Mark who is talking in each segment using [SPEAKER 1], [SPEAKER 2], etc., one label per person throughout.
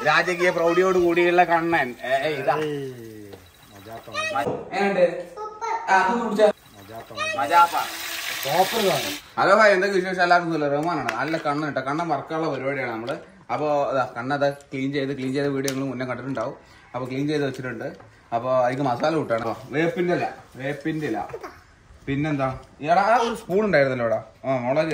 [SPEAKER 1] രാജകീയ പ്രൗഢിയോട് കൂടിയുള്ള കണ്ണൻ ഏയ് ഇതാ എങ്ങനെയുണ്ട് ആ, അത് കുടിച്ചോ. മജാപ്പ. ഹലോ ഹായ് എന്തൊക്കെ വിശേഷം എല്ലാവർക്കും സുഖം റഹ്മാനാണ് നല്ല കണ്ണ് കേട്ടോ കണ്ണം വറക്കാനുള്ള പരിപാടിയാണ് നമ്മള് അപ്പോ അതാ കണ്ണത് ക്ലീൻ ചെയ്ത് ക്ലീൻ ചെയ്ത വീഡിയോ നിങ്ങൾ മുന്നേ കണ്ടിട്ടുണ്ടാവും അപ്പൊ ക്ലീൻ ചെയ്ത് വെച്ചിട്ടുണ്ട് അപ്പൊ അതിക്ക് മസാല കൂട്ടാണ് വേപ്പിന്റെ ഇല വേപ്പിന്റെ ഇല പിന്നെന്താ ഇയാളാ ആ ഒരു സ്പൂൺ ഉണ്ടായിരുന്നല്ലോ ഇവിടെ ആ മുളക്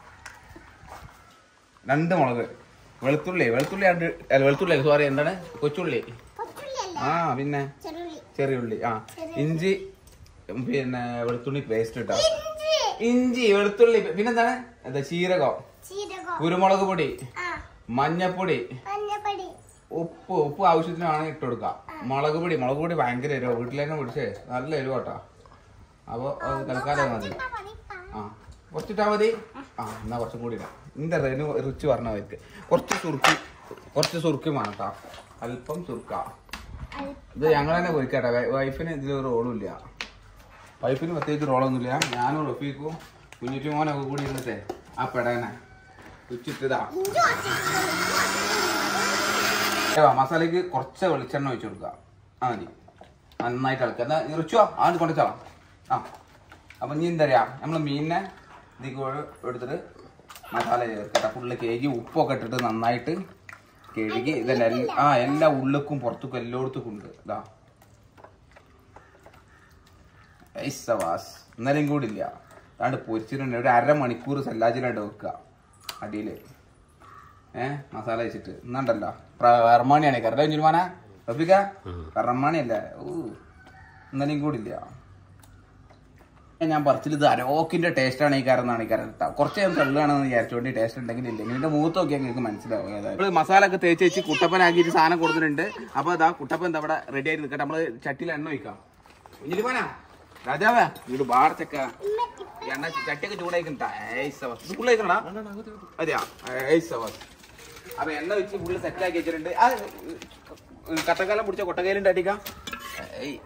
[SPEAKER 1] രണ്ട് മുളക് വെളുത്തുള്ളി വെളുത്തുള്ളി രണ്ട് അല്ല വെളുത്തുള്ളി സോറി എന്താണ് കൊച്ചുള്ളി ആ പിന്നെ ചെറിയ ഉള്ളി ആ ഇഞ്ചി പിന്നെ വെളുത്തുള്ളി പേസ്റ്റ് ഇട്ടാ ഇഞ്ചി വെളുത്തുള്ളി പിന്നെന്താണ് എന്താ ചീരകം കുരുമുളക് പൊടി മഞ്ഞപ്പൊടി ഉപ്പ് ഉപ്പ് ആവശ്യത്തിന് വേണമെങ്കിൽ ഇട്ട് കൊടുക്കാം മുളക് പൊടി മുളക് പൊടി ഭയങ്കര എരിവ വീട്ടിൽ തന്നെ പിടിച്ചേ നല്ല എരിവ് കേട്ടോ അപ്പൊ അത് തൽക്കാലം മതി ആ കുറച്ചിട്ടാ മതി ആ എന്നാ കുറച്ചും കൂടി ഇടാം ഇന്റെ റെനു റിച്ച് പറഞ്ഞ അവർക്ക് കുറച്ച് സുറുക്കി കുറച്ച് സുറുക്കി വേണം കേട്ടോ അല്പം സുറുക്ക ഇത് ഞങ്ങൾ തന്നെ പോയിക്കട്ടെ വൈഫിന് ഇതിലൊരു റോളും ഇല്ല വൈഫിന് പ്രത്യേകിച്ച് റോളൊന്നുമില്ല ഞാനും റഫീഖും കുഞ്ഞിറ്റു മോനൊക്കെ കൂടി ഇരുന്നിട്ടേ ആ പെടേനെ ഉച്ചിട്ടതാ ഏവാ, മസാലയ്ക്ക് കുറച്ച് വെളിച്ചെണ്ണ ഒഴിച്ചു കൊടുക്കുക ആ മതി നന്നായിട്ട് ഇളക്കുക എന്നാ ഇറച്ചുവാ ആണ്ട് കൊണ്ടുവച്ചാ ആ അപ്പൊ നീ എന്താ പറയാ നമ്മള് മീനിനെ ഇതിക്ക് എടുത്തിട്ട് മസാല ചേർക്കട്ടെ ഫുള്ള് കേജി ഉപ്പൊക്കെ ഇട്ടിട്ട് നന്നായിട്ട് കഴുകി ഇതെല്ലാം എല്ലാ- ആ എല്ലാ ഉള്ളിക്കും പുറത്തേക്കും എല്ലായിടത്തും ഉണ്ട് ഇതാ ഐസവാസ് ഇന്നലെയും കൂടി ഇല്ല അതാണ്ട് പൊരിച്ചിട്ടുണ്ട് ഒരു അരമണിക്കൂർ സല്ലാജിലായിട്ട് വെക്കുക അടിയില് ഏ മസാല വെച്ചിട്ട് ഇന്നുണ്ടല്ലോ കർമാണിയാണ് കറക്റ്റ് ചുരുമാന റഫിക്ക കർമാണിയല്ലേ ഓ ഇന്നലെയും കൂടി ഇല്ല ഞാൻ പറിച്ചിൽ ഇത് അരോക്കിന്റെ ടേസ്റ്റ് ആണ് ഈ കാരണം എന്നാണ് ഈ കാരണം കേട്ടോ കുറച്ച് ഞാൻ തള്ളുകയാണെന്ന് വിചാരിച്ചുകൊണ്ട് ടേസ്റ്റ് ഉണ്ടെങ്കിൽ ഇല്ലെങ്കിൽ എന്റെ മൂത്ത് നോക്കിയാൽ നിങ്ങൾക്ക് മനസ്സിലാവും ഏതായാലും മസാല ഒക്കെ തേച്ച് വെച്ച് കുട്ടപ്പനാക്കിയിട്ട് സാധനം കൊടുത്തിട്ടുണ്ട് അപ്പൊ അതാ കുട്ടപ്പൻ എന്താ അവിടെ റെഡി ആയിട്ട് നിൽക്കട്ടെ നമ്മള് ചട്ടിയിൽ എണ്ണ ഒഴിക്കാം കുഞ്ഞിലിപ്പാനാ രാജാവേ വീട് ബാർച്ചക്ക എണ്ണ ചട്ടിയൊക്കെ ചൂടായിക്കണ്ടാ ഫുള്ളായിക്കണടാ അതെയാ ഏയ്സവാസ് അപ്പൊ എണ്ണ വെച്ച് ഫുള്ള് സെറ്റ് ആക്കി വെച്ചിട്ടുണ്ട് ആ കട്ടക്കാലം പിടിച്ച കൊട്ടക്കയിലുണ്ട് അടിക്കാം ഏയ്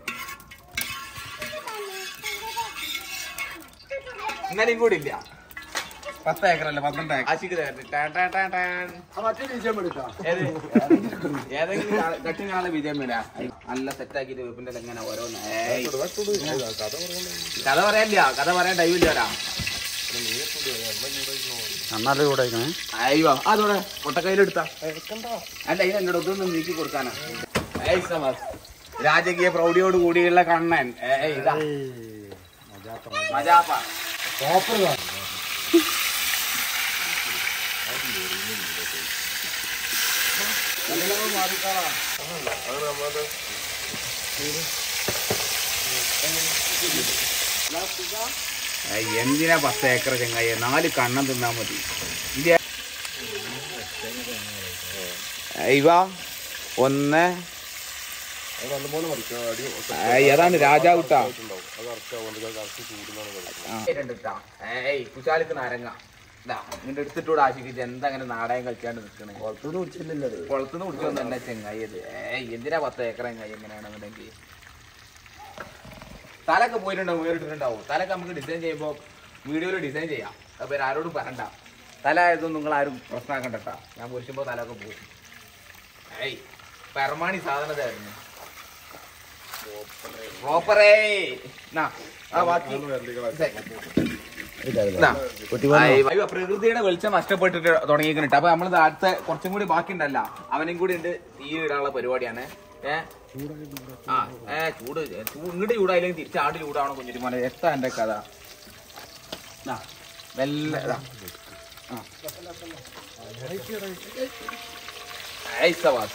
[SPEAKER 1] ഇന്നലെയും കൂടി ഇല്ല പത്ത് ഏക്കറല്ല പന്ത്രണ്ട് ഏക്കർ ആശിക്ക് തരട്ടെ. ടാൻ ടാൻ ടാൻ ടാൻ. ഏത്? ഏതെങ്കിലും കാ- കട്ടി കാണാൻ വിജയം വീടാ നല്ല സെറ്റ് ആക്കിട്ട് വെപ്പിന്റെ എങ്ങനെ ഓരോന്ന് ഏയ്. കഥ പറയാനില്ല കഥ പറയാൻ ടൈം ഇല്ലടാ
[SPEAKER 2] നന്നായിട്ട് കൂടെ
[SPEAKER 1] അയ്യോ അതോടെ കൊട്ടക്കയിലെടുത്താ അല്ല ഇത് എന്നോട് ഒന്നും നീക്കി കൊടുക്കാനാ ഏയ് സവാസ്. രാജകീയ പ്രൗഢിയോട് കൂടിയുള്ള കണ്ണൻ ഏയ് ഇതാ മജാപ്പ ഏയ്, എന്തിനാ പത്ത് ഏക്കർ ചെങ്ങായി നാല് കണ്ണം തിന്നാ മതി ഇത് ഇവ ഒന്ന് ഏയ്, അതാണ് രാജാവുട്ടാ ഏയ് കുശാലിക്ക് നാരങ്ങ ഇതാ ഇങ്ങോട്ട് എടുത്തിട്ടൂടെ ആശിക്കിച്ച് എന്താ അങ്ങനെ നാടകം കളിക്കാണ്ട് നിൽക്കണേ കുളത്തുനിന്ന് കുടിച്ചൊന്നും തന്നെ ചെങ്ങായി അത് ഏയ് എന്തിനാ പത്ത് ഏക്കർ ചെങ്ങായി എങ്ങനെയാണെന്നുണ്ടെങ്കിൽ തലൊക്കെ പോയിട്ടുണ്ടാവും വേറിട്ടിട്ടുണ്ടാവും തലൊക്കെ നമുക്ക് ഡിസൈൻ ചെയ്യുമ്പോൾ വീഡിയോയിൽ ഡിസൈൻ ചെയ്യാം അപ്പൊ ആരോടും പറയണ്ട തല ആയതൊന്നും നിങ്ങൾ ആരും പ്രശ്നമാക്കണ്ടട്ടാ ഞാൻ പൊരിക്കുമ്പോൾ തലൊക്കെ പോകും ഏയ് പെർമാണി സാധനതായിരുന്നു പ്രോപ്പറേ നാ, ആ ബാക്കി ഇതാ. അയ്യോ, അയ്യോ, പ്രകൃതിയുടെ വെളിച്ചം നഷ്ടപ്പെട്ടിട്ട് തുടങ്ങിയിരിക്കുന്നുണ്ട് അപ്പൊ നമ്മൾ അടുത്ത കുറച്ചും കൂടി ബാക്കി ഉണ്ടല്ല അവനും കൂടി ഉണ്ട് തീ ഇടാനുള്ള പരിപാടിയാണ് ഏ ആ ഏ ചൂട് ചൂ- ഇങ്ങോട്ട് ചൂടായില്ലെങ്കിൽ തിരിച്ചാട് ചൂടാവണം കുഞ്ഞിരി മോനെ എത്താ എന്റെ കഥ ദാ, മെല്ലെ ദാ. ആ. ഏയ് സവാസ്.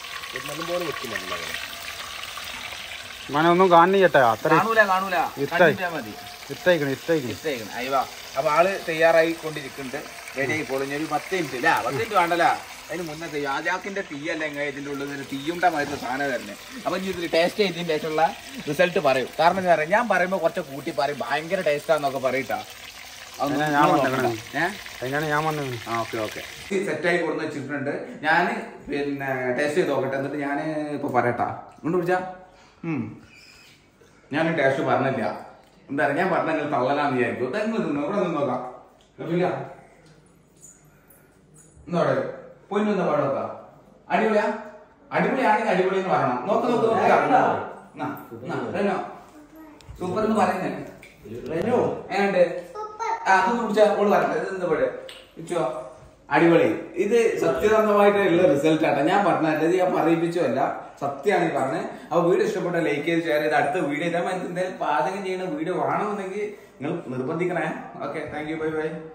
[SPEAKER 2] മനെ ഒന്നും കാണിക്കട്ടെ അത്ര
[SPEAKER 1] കാണൂല കാണൂല
[SPEAKER 2] ഇട്ടായി.
[SPEAKER 1] കണ്ടിട്ടാ മതി
[SPEAKER 2] ഇട്ടേക്കണ് ഇട്ടേക്കണ്
[SPEAKER 1] ഇഷ്ടമായിരിക്കണം അയ്യോ അപ്പൊ ആള് തയ്യാറായി കൊണ്ടിരിക്കുന്നുണ്ട് റെഡി ആയി പൊളിഞ്ഞ ഒരു പത്ത് മിനിറ്റ് അല്ല പത്ത് മിനിറ്റ് വേണ്ടല്ല അതിന് മുന്നേ യാജാക്കിന്റെ തീയല്ല എങ്ങനെ ഇതിന്റെ ഉള്ളിൽ നിന്ന് തീയുണ്ട മാതിരി സാധനം തന്നെ അപ്പൊ ഇനി ഇതിൽ ടേസ്റ്റ് ചെയ്തതിന് ശേഷമുള്ള റിസൾട്ട് പറയും കാരണം എന്താ പറയാ ഞാൻ പറയുമ്പോ കുറച്ച് കൂട്ടി പറയും ഭയങ്കര ടേസ്റ്റാന്നൊക്കെ പറയട്ടാ അതൊന്നും
[SPEAKER 2] അതിനാ ഞാൻ
[SPEAKER 1] നിങ്ങൾ
[SPEAKER 2] വന്നേക്കണേ.
[SPEAKER 1] നോക്കണ്ട. ഏഹ്
[SPEAKER 2] അതിനാണ് ഞാൻ വന്നത്
[SPEAKER 1] ആ ഓക്കെ ഓക്കെ സെറ്റായി കൊടുന്ന് വെച്ചിട്ടുണ്ട് ഞാൻ പിന്നെ ടേസ്റ്റ് ചെയ്ത് നോക്കട്ടെ എന്നിട്ട് ഞാൻ ഇപ്പൊ പറയട്ടാ കൊണ്ട് പിടിച്ചാ ഉം ഞാൻ ടേസ്റ്റ് പറഞ്ഞില്ല എന്താ പറയാ ഞാൻ പറഞ്ഞ നിങ്ങൾ തള്ളലാന്ന് വിചാരിക്കും തന്നെ തിന്നോ ഇവിടെ നിന്ന് നോക്കാം ഇല്ല എന്താ പൊന്നെന്താ പാടൊക്കെ അടിപൊളിയാ അടിപൊളിയാണെങ്കിൽ അടിപൊളി എന്ന് പറയണം നോക്ക് നോക്ക് നോക്ക് ഇതാ. നാ, നാ, റെനോ സൂപ്പർ എന്ന് പറയുന്നേ റെനോ എങ്ങനെയുണ്ട് ആ അത് കുടിച്ചാ ഓള് പറഞ്ഞത് ഇത് എന്താ പറയുക ഇച്ചോ അടിപൊളി ഇത് സത്യസന്ധമായിട്ടുള്ള റിസൾട്ട് ആട്ടോ ഞാൻ പറഞ്ഞത് ഇത് ഞാൻ പറയിപ്പിച്ചല്ല സത്യമാണ് ഈ പറഞ്ഞത് അപ്പൊ വീഡിയോ ഇഷ്ടപ്പെട്ട ലൈക്ക് ചെയ്ത് ഷെയർ ചെയ്ത് അടുത്ത വീഡിയോ ഇതാ എന്തെങ്കിലും പാചകം ചെയ്യുന്ന വീഡിയോ വേണമെന്നുണ്ടെങ്കിൽ നിങ്ങൾ നിർബന്ധിക്കണേ okay thank you bye by